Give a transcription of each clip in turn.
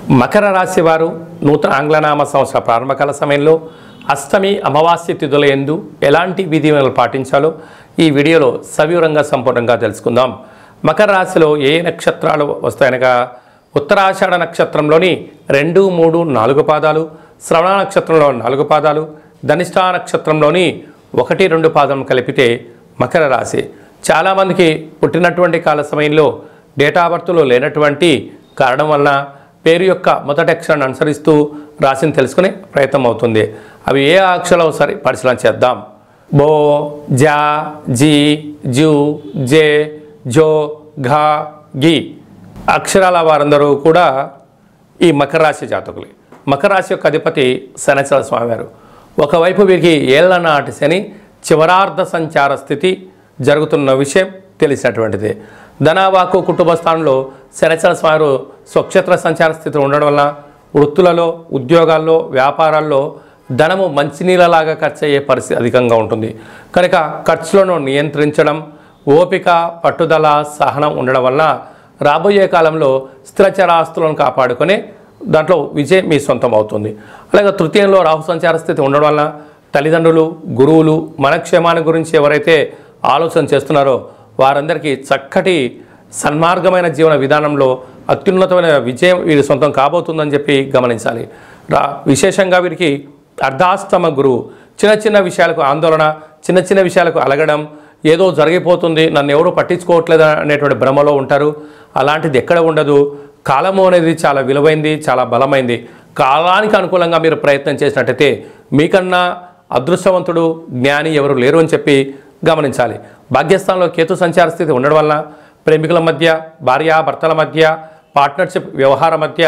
మకర రాశి వారు నూతన ఆంగ్లనామ సంవత్సర ప్రారంభకాల సమయంలో అష్టమి అమావాస్య తిథుల ఎందు ఎలాంటి విధిలను పాటించాలో ఈ వీడియోలో సవివరంగా సంపూర్ణంగా తెలుసుకుందాం మకర రాశిలో ఏ ఏ నక్షత్రాలు వస్తాయనగా ఉత్తరాషాఢ నక్షత్రంలోని రెండు మూడు నాలుగు పాదాలు శ్రవణ నక్షత్రంలో నాలుగు పాదాలు ధనిష్ఠా నక్షత్రంలోని ఒకటి రెండు పాదం కలిపితే మకర రాశి చాలామందికి పుట్టినటువంటి కాల సమయంలో డేటా బర్త్లో లేనటువంటి కారణం వలన పేరు యొక్క మొదటి అక్షరాన్ని అనుసరిస్తూ రాశిని తెలుసుకునే ప్రయత్నం అవుతుంది అవి ఏ అక్షరాలు సరి పరిశీలన చేద్దాం బో జా జీ జూ జే జో ఘా గి అక్షరాల వారందరూ కూడా ఈ మకర రాశి జాతకులే మకర రాశి యొక్క అధిపతి శనిచర స్వామివారు ఒకవైపు వీరికి ఏళ్ల నాటి శని చివరార్ధ సంచార స్థితి జరుగుతున్న విషయం తెలిసినటువంటిది ధనావాకు కుటుంబ స్థానంలో శనిచర స్వామివారు స్వక్షేత్ర సంచార స్థితి ఉండడం వలన వృత్తులలో ఉద్యోగాల్లో వ్యాపారాల్లో ధనము మంచినీళ్ళలాగా ఖర్చు అయ్యే పరిస్థితి అధికంగా ఉంటుంది కనుక ఖర్చులను నియంత్రించడం ఓపిక పట్టుదల సహనం ఉండడం వలన రాబోయే కాలంలో స్థిరచరాస్తులను కాపాడుకొని దాంట్లో విజయం మీ సొంతం అవుతుంది అలాగే తృతీయంలో రాహు సంచార స్థితి ఉండడం వలన తల్లిదండ్రులు గురువులు మన క్షేమాన్ని గురించి ఎవరైతే ఆలోచన చేస్తున్నారో వారందరికీ చక్కటి సన్మార్గమైన జీవన విధానంలో అత్యున్నతమైన విజయం వీరి సొంతం కాబోతుందని చెప్పి గమనించాలి రా విశేషంగా వీరికి అర్ధాస్తమ గురువు చిన్న చిన్న విషయాలకు ఆందోళన చిన్న చిన్న విషయాలకు అలగడం ఏదో జరిగిపోతుంది నన్ను ఎవరు పట్టించుకోవట్లేదు అనేటువంటి భ్రమలో ఉంటారు అలాంటిది ఎక్కడ ఉండదు కాలము అనేది చాలా విలువైంది చాలా బలమైంది కాలానికి అనుకూలంగా మీరు ప్రయత్నం చేసినట్టయితే మీకన్నా అదృష్టవంతుడు జ్ఞాని ఎవరు లేరు అని చెప్పి గమనించాలి భాగ్యస్థానంలో కేతు సంచార స్థితి ఉండడం వలన ప్రేమికుల మధ్య భార్యాభర్తల మధ్య పార్ట్నర్షిప్ వ్యవహారం మధ్య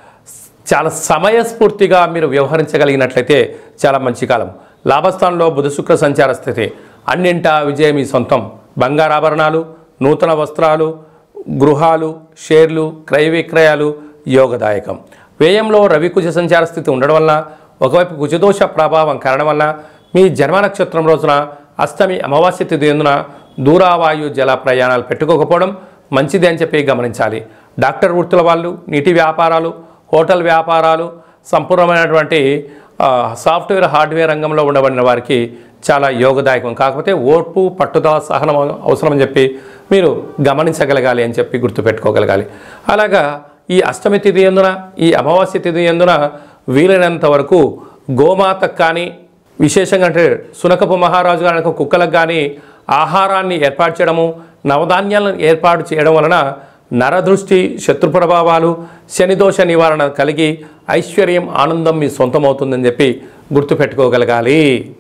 చాలా సమయస్ఫూర్తిగా మీరు వ్యవహరించగలిగినట్లయితే చాలా మంచి కాలం లాభస్థానంలో బుధ శుక్ర సంచార స్థితి అన్నింటా విజయం మీ సొంతం బంగారాభరణాలు నూతన వస్త్రాలు గృహాలు షేర్లు క్రయ విక్రయాలు యోగదాయకం వ్యయంలో రవి కుజ సంచార స్థితి ఉండడం వలన ఒకవైపు కుజదోష ప్రభావం కారణం వలన మీ జన్మ నక్షత్రం రోజున అష్టమి అమావాస్య తిథి ఎందున దూరావాయు జల ప్రయాణాలు పెట్టుకోకపోవడం మంచిది అని చెప్పి గమనించాలి డాక్టర్ వృత్తుల వాళ్ళు నీటి వ్యాపారాలు హోటల్ వ్యాపారాలు సంపూర్ణమైనటువంటి ఆ, సాఫ్ట్వేర్ హార్డ్వేర్ రంగంలో ఉండబడిన వారికి చాలా యోగదాయకం కాకపోతే ఓర్పు పట్టుదల సహనం అవసరం అని చెప్పి మీరు గమనించగలగాలి అని చెప్పి గుర్తుపెట్టుకోగలగాలి అలాగా ఈ అష్టమి తిథి ఎందున ఈ అమావాస్య తిథి ఎందున వీలైనంత వరకు గోమాతకు కానీ విశేషంగా అంటే సునకపు మహారాజు గారి కుక్కలకు కానీ ఆహారాన్ని ఏర్పాటు చేయడము నవధాన్యాలను ఏర్పాటు చేయడం వలన నరదృష్టి శత్రు ప్రభావాలు శనిదోష నివారణ కలిగి ఐశ్వర్యం ఆనందం మీ సొంతమవుతుందని చెప్పి గుర్తుపెట్టుకోగలగాలి